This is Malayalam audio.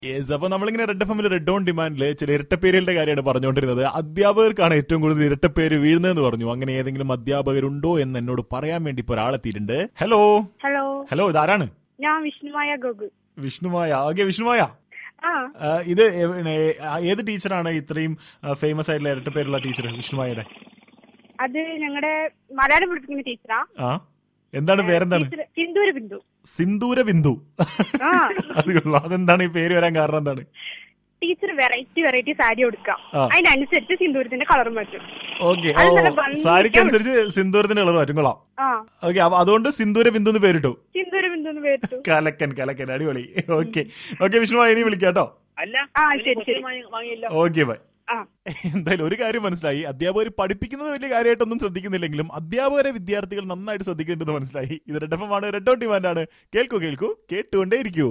യെസ് അപ്പൊ നമ്മളിങ്ങനെ റെഡ് എഫ് എമ്മിൽ റെഡ് ഓൺ ഡിമാൻഡില് ചില ഇരട്ടപ്പേരുകളുടെ കാര്യമാണ് പറഞ്ഞുകൊണ്ടിരുന്നത് അധ്യാപകർക്കാണ് ഏറ്റവും കൂടുതൽ ഇരട്ടപ്പേര് വീഴുന്നതെന്ന് പറഞ്ഞു അങ്ങനെ ഏതെങ്കിലും അധ്യാപകരുണ്ടോ എന്ന് എന്നോട് പറയാൻ വേണ്ടി ഇപ്പൊ ഒരാളെത്തിയിട്ടുണ്ട് ഹലോ ഹലോ ഹലോ ഇതാരാണ് ഞാൻ വിഷ്ണുമായ ഗോകു വിഷ്ണുമായ ആകെ വിഷ്ണുമായ ആ ആ, ഇത് എ- ഏ- ആ, ഏത് ടീച്ചറാണ് ഇത്രയും ഫേമസ് ആയിട്ടുള്ള ഇരട്ടപ്പേരുള്ള ടീച്ചർ വിഷ്ണുമായുടെ അത് ഞങ്ങളുടെ മലയാളം പഠിപ്പിക്കുന്ന ടീച്ചറാ ആ എന്താണ് പേരെന്താണ് ടീച്ചർ സിന്ദൂര ബിന്ദു സിന്ദൂര ബിന്ദു ആ അത് കൊള്ളാം അതെന്താണ് ഈ പേര് വരാൻ കാരണം എന്താണ് ടീച്ചർ വെറൈറ്റി വെറൈറ്റി സാരി കൊടുക്കാം ആ. അതിനനുസരിച്ച് സിന്ദൂരത്തിന്റെ കളറും പറ്റും ഓക്കെ അത് ഓ നല്ല ഭംഗിക്ക് സാരിക്ക് അനുസരിച്ച് സിന്ദൂരത്തിന്റെ കളർ മാറ്റും കൊള്ളാം ആ ഓക്കെ അപ്പൊ അതുകൊണ്ട് സിന്ദൂര ബിന്ദു എന്ന് പേരിട്ടു സിന്ദൂര ബിന്ദു എന്ന് പേരിട്ടു കലക്കൻ കലക്കൻ അടിപൊളി ഓക്കെ ഓക്കെ വിഷ്ണു ഇനി വിളിക്കാം കേട്ടോ അല്ല ആ ശരി ശരി വാങ്ങിയില്ല ഓക്കെ ബൈ ആ എന്തായാലും ഒരു കാര്യം മനസ്സിലായി അധ്യാപകർ പഠിപ്പിക്കുന്നത് വലിയ കാര്യമായിട്ടൊന്നും ശ്രദ്ധിക്കുന്നില്ലെങ്കിലും അധ്യാപകരെ വിദ്യാർത്ഥികൾ നന്നായിട്ട് ശ്രദ്ധിക്കുന്നുണ്ടെന്ന് മനസ്സിലായി ഇത് റെഡ് എഫ് ആണ് റെഡ് ഓൺ ഡിമാൻഡ് ആണ് കേൾക്കൂ കേൾക്കൂ കേട്ടുകൊണ്ടേ ഇരിക്കൂ